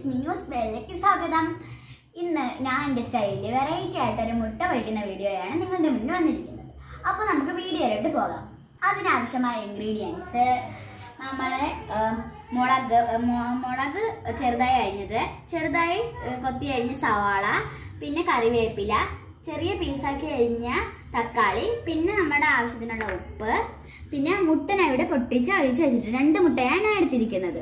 News ബെല്ലിലേക്ക് സ്വാഗതം ഇന്ന് ഞാൻ എൻ്റെ സ്റ്റൈലിൽ വെറൈറ്റി ആയിട്ടൊരു മുട്ട പൊരിക്കുന്ന വീഡിയോയാണ് നിങ്ങളുടെ മുന്നിൽ വന്നിരിക്കുന്നത് അപ്പോൾ നമുക്ക് വീഡിയോയിലോട്ട് പോകാം അതിനാവശ്യമായ ഇൻഗ്രീഡിയൻസ് നമ്മളെ ആ, മുളക് ആ, മു- മുളക് ചെറുതായി അരിഞ്ഞത് ചെറുതായി ആ, കൊത്തി അരിഞ്ഞ സവാള പിന്നെ കറിവേപ്പില ചെറിയ പീസാക്കി അരിഞ്ഞ തക്കാളി പിന്നെ നമ്മുടെ ആവശ്യത്തിനുള്ള ഉപ്പ് പിന്നെ മുട്ടന ഇവിടെ പൊട്ടിച്ച് അഴിച്ച് വെച്ചിട്ട് രണ്ട് മുട്ടയാണ് ഞാൻ എടുത്തിരിക്കുന്നത്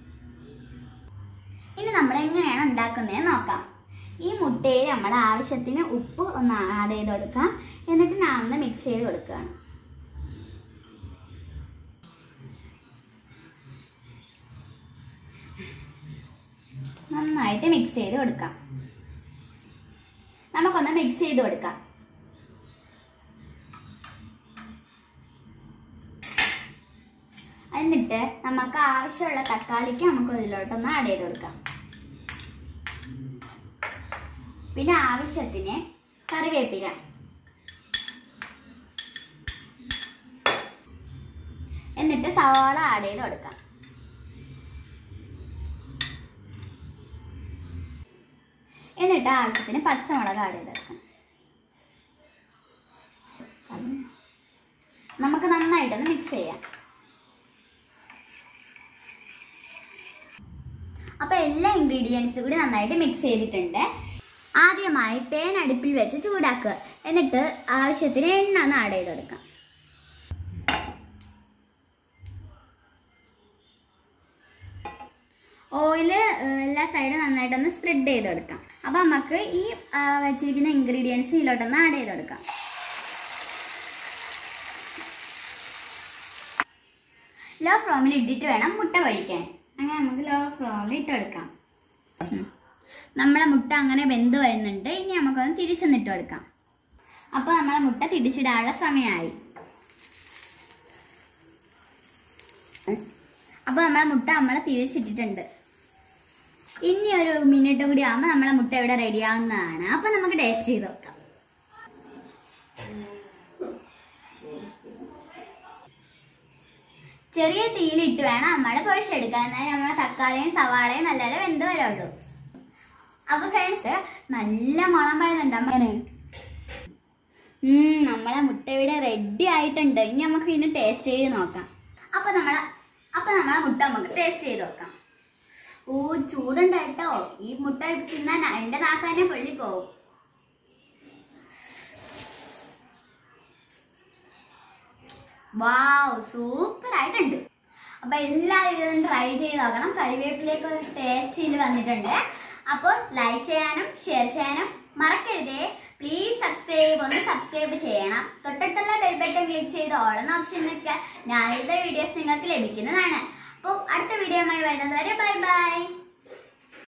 ഇനി നമ്മൾ എങ്ങനെയാണ് ഉണ്ടാക്കുന്നത് നോക്കാം ഈ മുട്ടയിൽ നമ്മൾ ആവശ്യത്തിന് ഉപ്പ് ഒന്ന് ആഡ് ചെയ്ത് കൊടുക്കാം എന്നിട്ട് ഞാൻ ഒന്ന് മിക്സ് ചെയ്ത് കൊടുക്കുകയാണ് നന്നായിട്ട് മിക്സ് ചെയ്ത് കൊടുക്കാം നമുക്കൊന്ന് മിക്സ് ചെയ്ത് കൊടുക്കാം എന്നിട്ട് നമുക്ക് ആവശ്യമുള്ള തക്കാളിക്ക് നമുക്ക് ഇതിലോട്ടൊന്ന് ആഡ് ചെയ്ത് കൊടുക്കാം പിന്നെ ആവശ്യത്തിന് കറിവേപ്പില എന്നിട്ട് സവാള ആഡ് ചെയ്ത് കൊടുക്കാം എന്നിട്ട് ആവശ്യത്തിന് പച്ചമുളക് ആഡ് ചെയ്ത് കൊടുക്കാം നമുക്ക് നന്നായിട്ടൊന്ന് മിക്സ് ചെയ്യാം അപ്പോൾ എല്ലാ ഇൻഗ്രീഡിയൻസും കൂടി നന്നായിട്ട് മിക്സ് ചെയ്തിട്ടുണ്ട് ആദ്യമായി പേൻ അടുപ്പിൽ വെച്ച് ചൂടാക്കുക എന്നിട്ട് ആവശ്യത്തിന് എണ്ണ ഒന്ന് ആഡ് ചെയ്ത് കൊടുക്കാം ഓയില് എല്ലാ സൈഡും നന്നായിട്ടൊന്ന് സ്പ്രെഡ് ചെയ്ത് കൊടുക്കാം അപ്പോൾ നമുക്ക് ഈ ആ, വെച്ചിരിക്കുന്ന ഇൻഗ്രീഡിയൻസ് ഇതിലോട്ടൊന്ന് ആഡ് ചെയ്ത് കൊടുക്കാം ലോ ഫ്ലോമിൽ ഇട്ടിട്ട് വേണം മുട്ട പൊഴിക്കാൻ അങ്ങനെ നമുക്ക് ലോ ഫ്ലോമിൽ ഇട്ട് കൊടുക്കാം ഉം. നമ്മളെ മുട്ട അങ്ങനെ വെന്ത് വരുന്നുണ്ട് ഇനി നമുക്കൊന്ന് തിരിച്ചൊന്നിട്ട് കൊടുക്കാം അപ്പോൾ നമ്മളെ മുട്ട തിരിച്ചിടാനുള്ള സമയമായി അപ്പോൾ നമ്മളെ മുട്ട നമ്മളെ തിരിച്ചിട്ടിട്ടുണ്ട് ഇനി ഒരു മിനിറ്റ് കൂടി ആകുമ്പോൾ നമ്മളെ മുട്ട ഇവിടെ റെഡി ആവുന്നതാണ് അപ്പോൾ നമുക്ക് ടേസ്റ്റ് ചെയ്ത് നോക്കാം ചെറിയ തീയിലിട്ട് വേണം നമ്മൾ പൊഴിച്ചെടുക്കാൻ എന്നാൽ നമ്മളെ തക്കാളിയും സവാളയും നല്ലപോലെ വെന്ത് വരുള്ളൂ അപ്പൊ ഫ്രണ്ട്സ് നല്ല മണം വരുന്നുണ്ട് അമ്മേനെ ഉം, നമ്മളെ മുട്ട ഇവിടെ റെഡി ആയിട്ടുണ്ട് ഇനി നമുക്ക് ഇതിന് ടേസ്റ്റ് ചെയ്ത് നോക്കാം അപ്പൊ നമ്മളെ അപ്പൊ നമ്മളെ മുട്ട നമുക്ക് ടേസ്റ്റ് ചെയ്ത് നോക്കാം ഓ ചൂടുണ്ട് കേട്ടോ ഈ മുട്ട തിന്നാൻ എന്റെ നാക്ക് തന്നെ പൊള്ളി പോവും വാവ് സൂപ്പർ ആയിട്ടുണ്ട് അപ്പൊ എല്ലാവരും ഇതൊന്ന് ട്രൈ ചെയ്ത് നോക്കണം കറിവേപ്പിലേക്ക് ഒരു ടേസ്റ്റ് ഇതിൽ വന്നിട്ടുണ്ട് അപ്പോൾ ലൈക്ക് ചെയ്യാനും ഷെയർ ചെയ്യാനും മറക്കരുതേ പ്ലീസ് സബ്സ്ക്രൈബ് ഒന്ന് സബ്സ്ക്രൈബ് ചെയ്യണം തൊട്ടടുത്തുള്ള ബെൽ ബട്ടൺ ക്ലിക്ക് ചെയ്ത് ഓടുന്ന ഓപ്ഷൻ നിൽക്കുക ഞാനിടുന്ന വീഡിയോസ് നിങ്ങൾക്ക് ലഭിക്കുന്നതാണ് അപ്പോൾ അടുത്ത വീഡിയോയുമായി വരുന്നത് വരെ ബൈ ബൈ